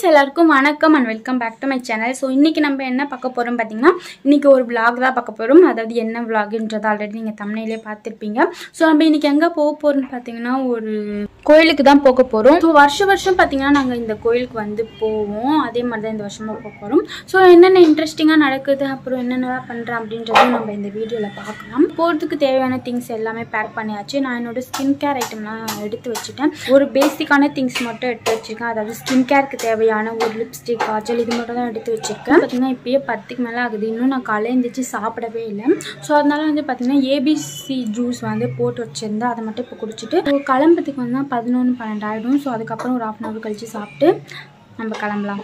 எல்லாருக்கும் வணக்கம் and welcome back to my channel so இன்றைக்கி நம்ம என்ன பார்க்க போகிறோம் பார்த்தீங்கன்னா இன்றைக்கி ஒரு vlog தான் பார்க்க போகிறோம் அதாவது என்ன vlogன்றது ஆல்ரெடி நீங்கள் தமிழ்லேயே பார்த்துருப்பீங்க ஸோ நம்ம இன்றைக்கி எங்கே போக போகிறோம்னு பார்த்தீங்கன்னா ஒரு கோயிலுக்கு தான் போக போகிறோம் ஸோ வருஷம் வருஷம் பார்த்தீங்கன்னா நாங்கள் இந்த கோயிலுக்கு வந்து போவோம் அதே மாதிரி தான் இந்த வருஷமும் போக போகிறோம் ஸோ என்னென்ன இன்ட்ரெஸ்டிங்காக நடக்குது அப்புறம் என்னென்னலாம் பண்ணுறேன் அப்படின்றதையும் நம்ம இந்த வீடியோவில் பார்க்கலாம் போகிறதுக்கு தேவையான திங்ஸ் எல்லாமே பேக் பண்ணியாச்சு நான் என்னோட ஸ்கின் கேர் ஐட்டம்லாம் எடுத்து வச்சுட்டேன் ஒரு பேசிக்கான திங்ஸ் மட்டும் எடுத்து வச்சுருக்கேன் அதாவது ஸ்கின் கேருக்கு தேவையான ஒரு லிப்ஸ்டிக் காய்ச்சல் இது மட்டும் தான் எடுத்து வச்சுருக்கேன் பார்த்தீங்கன்னா இப்பயே பத்துக்கு மேலே ஆகுது இன்னும் நான் காலையில் எழுந்திரிச்சு சாப்பிடவே இல்லை ஸோ அதனால வந்து பார்த்தீங்கன்னா ஏபிசி ஜூஸ் வந்து போட்டு வச்சுருந்தேன் அதை மட்டும் இப்போ குடிச்சிட்டு ஸோ கிளம்புறதுக்கு வந்து பதினொன்று பன்னெண்டு ஆகிடும் ஸோ அதுக்கப்புறம் ஒரு ஆஃப் அன் ஹவர் கழிச்சு சாப்பிட்டு நம்ம கிளம்பலாம்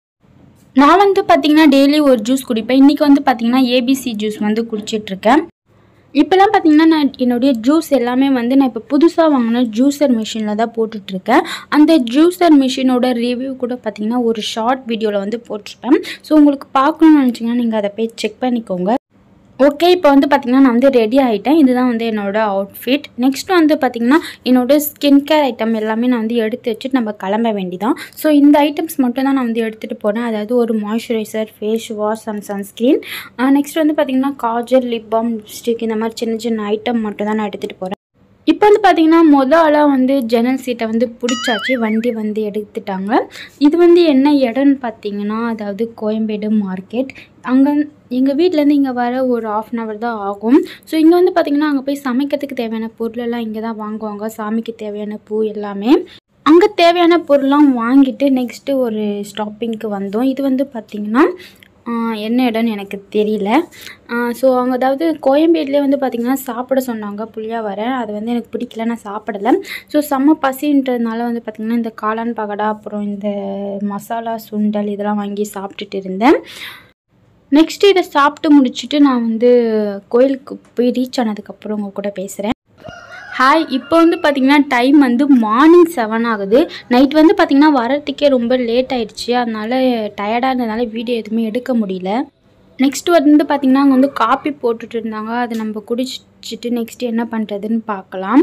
நான் வந்து பார்த்தீங்கன்னா டெய்லி ஒரு ஜூஸ் குடிப்பேன் இன்றைக்கி வந்து பார்த்தீங்கன்னா ஏபிசி ஜூஸ் வந்து குடிச்சிட்ருக்கேன் இப்போலாம் பார்த்தீங்கன்னா நான் என்னுடைய ஜூஸ் எல்லாமே வந்து நான் இப்போ புதுசாக வாங்கின ஜூஸர் மிஷினில் தான் போட்டுட்ருக்கேன் அந்த ஜூஸர் மிஷினோட ரிவ்யூ கூட பார்த்தீங்கன்னா ஒரு ஷார்ட் வீடியோவில் வந்து போட்டிருப்பேன் ஸோ உங்களுக்கு பார்க்கணும்னு நினச்சிங்கன்னா நீங்கள் அதை போய் செக் பண்ணிக்கோங்க ஓகே இப்போ வந்து பார்த்திங்கன்னா நான் வந்து ரெடி ஆகிட்டேன் இதுதான் வந்து என்னோட அவுட்ஃபிட் நெக்ஸ்ட் வந்து பார்த்திங்கன்னா என்னோட ஸ்கின் கேர் ஐட்டம் எல்லாமே நான் வந்து எடுத்து வச்சுட்டு நம்ம கிளம்ப வேண்டிதான் ஸோ இந்த ஐட்டம்ஸ் மட்டும் தான் நான் வந்து எடுத்துகிட்டு போனேன் அதாவது ஒரு moisturiser face wash and sunscreen next வந்து பார்த்திங்கன்னா காஜல் லிப் பாம் லிப்ஸ்டிக் இந்த மாதிரி சின்ன சின்ன ஐட்டம் மட்டும் தான் நான் எடுத்துகிட்டு போகிறேன் இப்போ வந்து பார்த்திங்கன்னா மொதல் ஆளாக வந்து ஜன்னல் சீட்டை வந்து பிடிச்சாச்சு வண்டி வந்து எடுத்துட்டாங்க இது வந்து என்ன இடம்னு பார்த்தீங்கன்னா அதாவது கோயம்பேடு மார்க்கெட் அங்கே எங்கள் வீட்டிலேருந்து இங்கே வர ஒரு ஆஃப் அன் ஹவர் தான் ஆகும் ஸோ இங்கே வந்து பார்த்திங்கன்னா அங்கே போய் சமைக்கிறதுக்கு தேவையான பொருளெல்லாம் இங்கே தான் வாங்குவாங்க சாமிக்கு தேவையான பூ எல்லாமே அங்கே தேவையான பொருள்லாம் வாங்கிட்டு நெக்ஸ்ட்டு ஒரு ஸ்டாப்பிங்க்கு வந்தோம் இது வந்து பார்த்திங்கன்னா ஆஹ் என்ன இடம்னு எனக்கு தெரியல ஸோ அவங்க அதாவது கோயம்பேடுலேயே வந்து பார்த்திங்கன்னா சாப்பிட சொன்னாங்க புளியா வர அது வந்து எனக்கு பிடிக்கல நான் சாப்பிடலை ஸோ செம்ம பசின்றதுனால வந்து பார்த்திங்கன்னா இந்த காளான் பகடா அப்புறம் இந்த மசாலா சுண்டல் இதெல்லாம் வாங்கி சாப்பிட்டுட்டு இருந்தேன் நெக்ஸ்ட்டு இதை சாப்பிட்டு முடிச்சுட்டு நான் வந்து கோயிலுக்கு போய் ரீச் ஆனதுக்கப்புறம் உங்கள் கூட பேசுகிறேன் ஹாய் இப்போ வந்து பார்த்திங்கன்னா டைம் வந்து மார்னிங் செவன் ஆகுது நைட் வந்து பார்த்திங்கன்னா வரத்துக்கே ரொம்ப லேட் ஆயிடுச்சு அதனால டயர்டாக இருந்ததுனால வீடியோ எதுவுமே எடுக்க முடியல நெக்ஸ்ட் வந்து பார்த்திங்கன்னா அங்கே வந்து காப்பி போட்டுட்டு இருந்தாங்க அதை நம்ம குடிச்சிட்டு நெக்ஸ்ட்டு என்ன பண்ணுறதுன்னு பார்க்கலாம்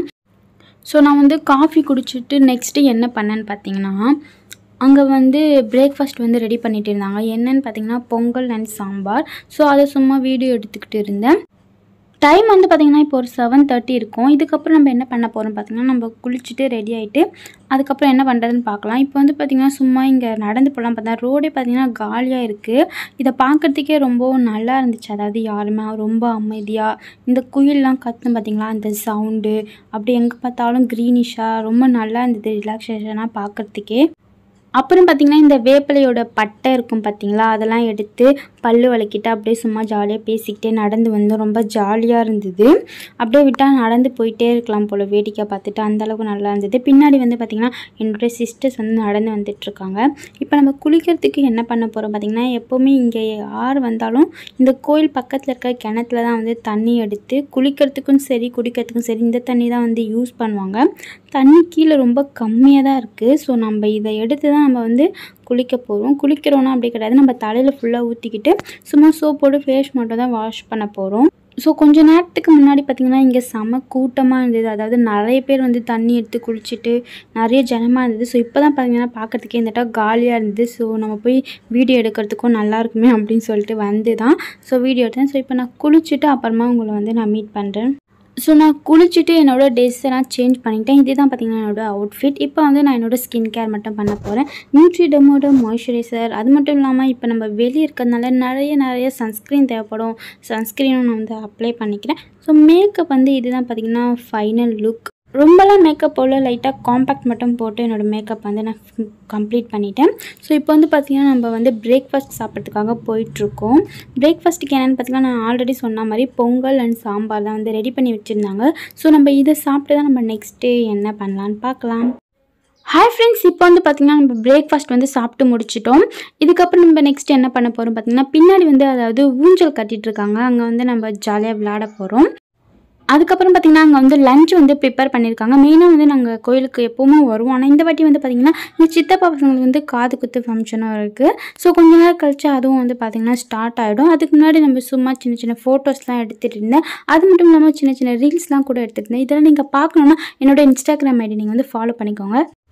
ஸோ நான் வந்து காஃபி குடிச்சிட்டு நெக்ஸ்ட்டு என்ன பண்ணேன்னு பார்த்தீங்கன்னா அங்கே வந்து பிரேக்ஃபாஸ்ட் வந்து ரெடி பண்ணிட்டு இருந்தாங்க என்னன்னு பார்த்தீங்கன்னா பொங்கல் அண்ட் சாம்பார் ஸோ அதை சும்மா வீடியோ எடுத்துக்கிட்டு இருந்தேன் டைம் வந்து பார்த்திங்கன்னா இப்போ ஒரு செவன் தேர்ட்டி இருக்கும் இதுக்கப்புறம் நம்ம என்ன பண்ண போகிறோம் பார்த்திங்கன்னா நம்ம குளிச்சுட்டு ரெடி ஆகிட்டு அதுக்கப்புறம் என்ன பண்ணுறதுன்னு பார்க்கலாம் இப்போ வந்து பார்த்திங்கன்னா சும்மா இங்கே நடந்து போகலாம் பார்த்தா ரோடே பார்த்திங்கன்னா காலியாக இருக்குது இதை பார்க்குறதுக்கே ரொம்ப நல்லா இருந்துச்சு அதாவது யாருமே ரொம்ப அமைதியாக இந்த குயிலெலாம் கத்தும் பார்த்திங்களா அந்த சவுண்டு அப்படி எங்கே பார்த்தாலும் க்ரீனிஷாக ரொம்ப நல்லா இருந்தது ரிலாக்ஸேஷனாக பார்க்குறதுக்கே அப்புறம் பார்த்திங்கன்னா இந்த வேப்பிலையோட பட்டை இருக்கும் பார்த்தீங்களா அதெல்லாம் எடுத்து பல்லு வளக்கிட்டு அப்படியே சும்மா ஜாலியாக பேசிக்கிட்டே நடந்து வந்தோம் ரொம்ப ஜாலியாக இருந்தது அப்படியே விட்டால் நடந்து போயிட்டே இருக்கலாம் போல் வேடிக்கை பார்த்துட்டு அந்தளவுக்கு நல்லா இருந்தது பின்னாடி வந்து பார்த்திங்கன்னா என்னுடைய சிஸ்டர்ஸ் வந்து நடந்து வந்துட்டுருக்காங்க இப்போ நம்ம குளிக்கிறதுக்கு என்ன பண்ண போகிறோம் பார்த்திங்கன்னா எப்போவுமே இங்கே யார் வந்தாலும் இந்த கோயில் பக்கத்தில் இருக்க கிணத்துல தான் வந்து தண்ணி எடுத்து குளிக்கிறதுக்கும் சரி குடிக்கிறதுக்கும் சரி இந்த தண்ணி தான் வந்து யூஸ் பண்ணுவாங்க தண்ணி கீழே ரொம்ப கம்மியாக தான் இருக்குது ஸோ நம்ம இதை எடுத்து தான் நம்ம வந்து குளிக்க போகிறோம் குளிக்கிறோன்னா அப்படி கிடையாது நம்ம தலையில் ஃபுல்லாக ஊற்றிக்கிட்டு சும்மா சோப்போடு ஃபேஸ் மட்டும் தான் வாஷ் பண்ண போகிறோம் ஸோ கொஞ்ச நேரத்துக்கு முன்னாடி பார்த்திங்கன்னா இங்கே செம கூட்டமாக இருந்தது அதாவது நிறைய பேர் வந்து தண்ணி எடுத்து குளிச்சுட்டு நிறைய ஜனமாக இருந்தது ஸோ இப்போ தான் பார்த்திங்கன்னா பார்க்குறதுக்கே இந்த இடம் காலியாக இருந்தது ஸோ நம்ம போய் வீடியோ எடுக்கிறதுக்கும் நல்லா இருக்குமே அப்படின்னு சொல்லிட்டு வந்து தான் ஸோ வீடியோ எடுத்தேன் ஸோ இப்போ நான் குளிச்சுட்டு அப்புறமா உங்களை வந்து நான் மீட் பண்ணுறேன் ஸோ நான் குளிச்சுட்டு என்னோடய ட்ரெஸ்ஸை நான் சேஞ்ச் பண்ணிட்டேன் இதே தான் பார்த்திங்கன்னா என்னோடய அவுட்ஃபிட் இப்போ வந்து நான் என்னோடய ஸ்கின் கேர் மட்டும் பண்ண போகிறேன் நியூட்ரிடமோட மாய்ஸ்சரைசர் அது மட்டும் இல்லாமல் இப்போ நம்ம வெளியே இருக்கிறதுனால நிறைய நிறைய சன்ஸ்க்ரீன் தேவைப்படும் சன்ஸ்க்ரீனும் நான் வந்து அப்ளை பண்ணிக்கிறேன் ஸோ மேக்கப் வந்து இதுதான் பார்த்திங்கன்னா ஃபைனல் லுக் ரொம்பலாம் மேக்கப் போல் லைட்டாக காம்பேக்ட் மட்டும் போட்டு என்னோடய மேக்கப் வந்து நான் கம்ப்ளீட் பண்ணிட்டேன் ஸோ இப்போ வந்து பார்த்திங்கன்னா நம்ம வந்து பிரேக்ஃபாஸ்ட் சாப்பிட்றதுக்காக போயிட்டுருக்கோம் பிரேக்ஃபாஸ்ட்டுக்கு என்னென்னு பார்த்திங்கன்னா நான் ஆல்ரெடி சொன்ன மாதிரி பொங்கல் அண்ட் சாம்பார் தான் வந்து ரெடி பண்ணி வச்சுருந்தாங்க ஸோ நம்ம இதை சாப்பிட்டு தான் நம்ம நெக்ஸ்ட்டு என்ன பண்ணலான்னு பார்க்கலாம் ஹாய் ஃப்ரெண்ட்ஸ் இப்போ வந்து பார்த்திங்கன்னா நம்ம பிரேக்ஃபாஸ்ட் வந்து சாப்பிட்டு முடிச்சிட்டோம் இதுக்கப்புறம் நம்ம நெக்ஸ்ட் என்ன பண்ண போகிறோம் பார்த்திங்கன்னா பின்னாடி வந்து அதாவது ஊஞ்சல் கட்டிட்டு இருக்காங்க அங்கே வந்து நம்ம ஜாலியாக விளையாட போகிறோம் அதுக்கப்புறம் பார்த்திங்கன்னா அங்கே வந்து லஞ்ச் வந்து ப்ரிப்பேர் பண்ணியிருக்காங்க மெயினாக வந்து நாங்கள் கோயிலுக்கு எப்போவுமே வருவோம் ஆனால் இந்த வாட்டி வந்து பார்த்திங்கன்னா இந்த சித்தப்பா பசங்களுக்கு வந்து காது குத்து ஃபங்க்ஷனும் இருக்குது ஸோ கொஞ்ச நேரம் கழிச்சு அதுவும் வந்து பார்த்திங்கன்னா ஸ்டார்ட் ஆகிடும் அதுக்கு முன்னாடி நம்ம சும்மா சின்ன சின்ன ஃபோட்டோஸ்லாம் எடுத்துகிட்டு இருந்தேன் அது மட்டும் இல்லாமல் சின்ன சின்ன ரீல்ஸ்லாம் கூட எடுத்துகிட்டு இருந்தேன் இதெல்லாம் நீங்கள் பார்க்கணுன்னா என்னோட இன்ஸ்டாகிராம் ஐடி நீங்கள் வந்து ஃபாலோ பண்ணிக்கோங்க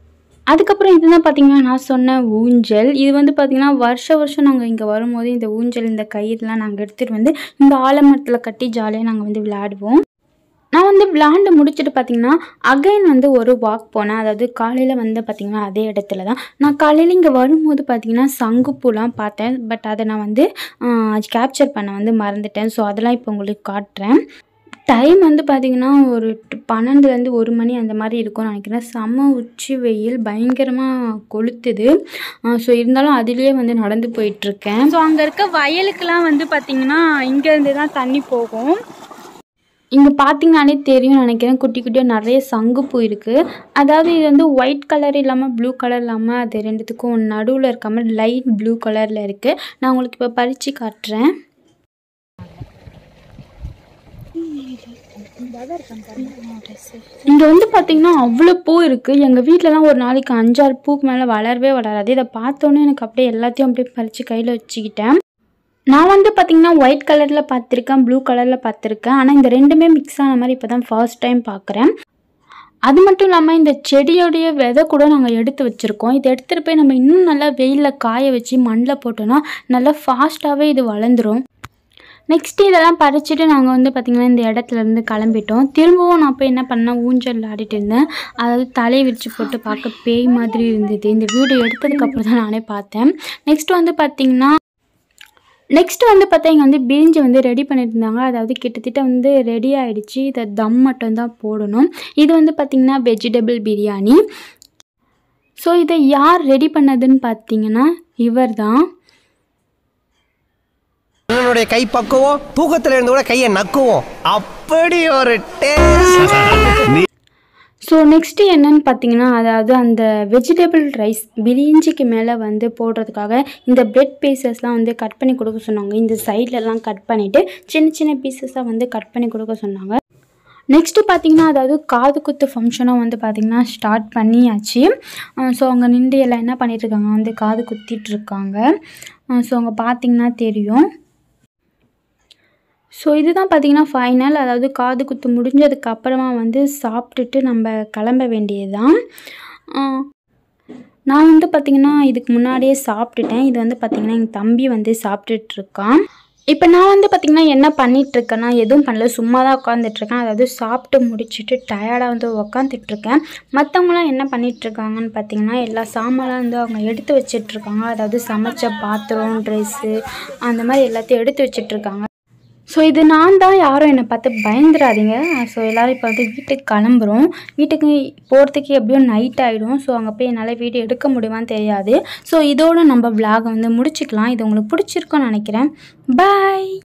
அதுக்கப்புறம் இதுதான் பார்த்தீங்கன்னா நான் சொன்ன ஊஞ்சல் இது வந்து பார்த்திங்கன்னா வருஷ வருஷம் நாங்கள் இங்கே வரும்போது இந்த ஊஞ்சல் இந்த கயிறுலாம் நாங்கள் எடுத்துகிட்டு வந்து இந்த ஆலமரத்தில் கட்டி ஜாலியாக நாங்கள் வந்து விளையாடுவோம் நான் வந்து விளாண்டு முடிச்சுட்டு பார்த்தீங்கன்னா அகைன் வந்து ஒரு வாக் போனேன் அதாவது காலையில் வந்து பார்த்திங்கன்னா அதே இடத்துல தான் நான் காலையில் இங்கே வரும்போது பார்த்திங்கன்னா சங்குப்பூலாம் பார்த்தேன் பட் அதை நான் வந்து கேப்சர் பண்ண வந்து மறந்துட்டேன் ஸோ அதெல்லாம் இப்போ உங்களுக்கு காட்டுறேன் டைம் வந்து பார்த்திங்கன்னா ஒரு ட்- பன்னெண்டுலேருந்து ஒரு மணி அந்த மாதிரி இருக்கும்னு நினைக்கிறேன் செம்ம உச்சி வெயில் பயங்கரமாக கொளுத்துது ஸோ இருந்தாலும் அதுலேயே வந்து நடந்து போயிட்டுருக்கேன் ஸோ அங்கே இருக்க வயலுக்கெல்லாம் வந்து பார்த்திங்கன்னா இங்கேருந்து தான் தண்ணி போகும் இங்கே பார்த்தீங்கனாலே தெரியும் நினைக்கிறேன் குட்டி குட்டியாக நிறைய சங்குப்பூ இருக்குது அதாவது இது வந்து ஒயிட் கலர் இல்லாமல் ப்ளூ கலர் இல்லாமல் அது ரெண்டுத்துக்கும் நடுவில் இருக்க மாதிரி லைட் ப்ளூ கலரில் இருக்குது நான் உங்களுக்கு இப்போ பறித்து காட்டுறேன் இங்கே வந்து பார்த்தீங்கன்னா அவ்வளோ பூ இருக்குது எங்கள் வீட்டிலலாம் ஒரு நாளைக்கு அஞ்சாறு பூக்கு மேலே வளரவே வளராது இதை பார்த்தோன்னே எனக்கு அப்படியே எல்லாத்தையும் அப்படியே பறித்து கையில் வச்சுக்கிட்டேன் நான் வந்து பார்த்தீங்கன்னா ஒயிட் கலரில் பார்த்துருக்கேன் ப்ளூ கலரில் பார்த்துருக்கேன் ஆனால் இந்த ரெண்டுமே மிக்ஸ் ஆன மாதிரி இப்போ தான் ஃபர்ஸ்ட் டைம் பார்க்குறேன் அது மட்டும் இல்லாமல் இந்த செடியோடைய விதை கூட நாங்கள் எடுத்து வச்சுருக்கோம் இதை எடுத்துகிட்டு போய் நம்ம இன்னும் நல்லா வெயிலில் காய வச்சு மண்ணில் போட்டோன்னா நல்லா ஃபாஸ்ட்டாகவே இது வளர்ந்துரும் நெக்ஸ்ட் இதெல்லாம் பறிச்சுட்டு நாங்கள் வந்து பார்த்திங்கன்னா இந்த இடத்துல இருந்து கிளம்பிட்டோம் திரும்பவும் நான் போய் என்ன பண்ணேன் ஊஞ்சல் ஆடிட்டு இருந்தேன் அதாவது தலையை விரிச்சு போட்டு பார்க்க பேய் மாதிரி இருந்தது இந்த வீடியோ எடுத்ததுக்கப்புறம் தான் நானே பார்த்தேன் நெக்ஸ்ட் வந்து பார்த்திங்கன்னா நெக்ஸ்ட் வந்து பார்த்தா இங்கே வந்து பிரிஞ்சு வந்து ரெடி பண்ணிட்டு இருந்தாங்க அதாவது கிட்டத்தட்ட வந்து ரெடி ஆயிடுச்சு இதை தம் மட்டும் தான் போடணும் இது வந்து பார்த்திங்கன்னா வெஜிடபிள் பிரியாணி ஸோ இதை யார் ரெடி பண்ணதுன்னு பார்த்தீங்கன்னா இவர் தான் அண்ணனுடைய கை பக்குவோம் தூக்கத்துல இருந்து கூட கையை நக்குவோம் அப்படி ஒரு டேஸ்ட் ஸோ நெக்ஸ்ட்டு என்னன்னு பார்த்தீங்கன்னா அதாவது அந்த வெஜிடபிள் ரைஸ் பிரிஞ்சிக்கு மேலே வந்து போடுறதுக்காக இந்த பிரெட் பீசஸ்லாம் வந்து கட் பண்ணி கொடுக்க சொன்னாங்க இந்த சைட்லலாம் கட் பண்ணிவிட்டு சின்ன சின்ன பீசஸாக வந்து கட் பண்ணி கொடுக்க சொன்னாங்க நெக்ஸ்ட்டு பார்த்தீங்கன்னா அதாவது காது குத்து ஃபங்க்ஷனும் வந்து பார்த்திங்கன்னா ஸ்டார்ட் பண்ணியாச்சு ஸோ அவங்க நின்று எல்லாம் என்ன பண்ணிட்டு இருக்காங்க வந்து காது குத்திட்டு இருக்காங்க ஸோ அவங்க பார்த்தீங்கன்னா தெரியும் ஸோ இதுதான் பார்த்தீங்கன்னா ஃபைனல் அதாவது காது குத்து முடிஞ்சதுக்கு அப்புறமா வந்து சாப்பிட்டுட்டு நம்ம கிளம்ப வேண்டியது தான் நான் வந்து பார்த்திங்கன்னா இதுக்கு முன்னாடியே சாப்பிட்டுட்டேன் இது வந்து பார்த்திங்கன்னா எங்கள் தம்பி வந்து சாப்பிட்டுட்டு இருக்கான் இப்போ நான் வந்து பார்த்திங்கன்னா என்ன பண்ணிட்டு இருக்கேன்னா எதுவும் பண்ணல சும்மா தான் உட்காந்துட்ருக்கேன் அதாவது சாப்பிட்டு முடிச்சுட்டு டயர்டாக வந்து உக்காந்துட்ருக்கேன் மற்றவங்களாம் என்ன பண்ணிட்டு இருக்காங்கன்னு பார்த்தீங்கன்னா எல்லா சாமான்லாம் வந்து அவங்க எடுத்து வச்சிட்ருக்காங்க அதாவது சமைச்ச பாத்திரம் ட்ரெஸ்ஸு அந்த மாதிரி எல்லாத்தையும் எடுத்து வச்சிட்ருக்காங்க ஸோ இது நான் தான் யாரும் என்னை பார்த்து பயந்துடாதீங்க ஸோ எல்லோரும் இப்போ வந்து வீட்டுக்கு கிளம்புறோம் வீட்டுக்கு போகிறதுக்கு எப்படியும் நைட் ஆகிடும் ஸோ அங்கே போய் என்னால் வீடியோ எடுக்க முடியுமான்னு தெரியாது ஸோ இதோட நம்ம vlog வந்து முடிச்சுக்கலாம் இது உங்களுக்கு பிடிச்சிருக்கும்னு நினைக்கிறேன் பாய்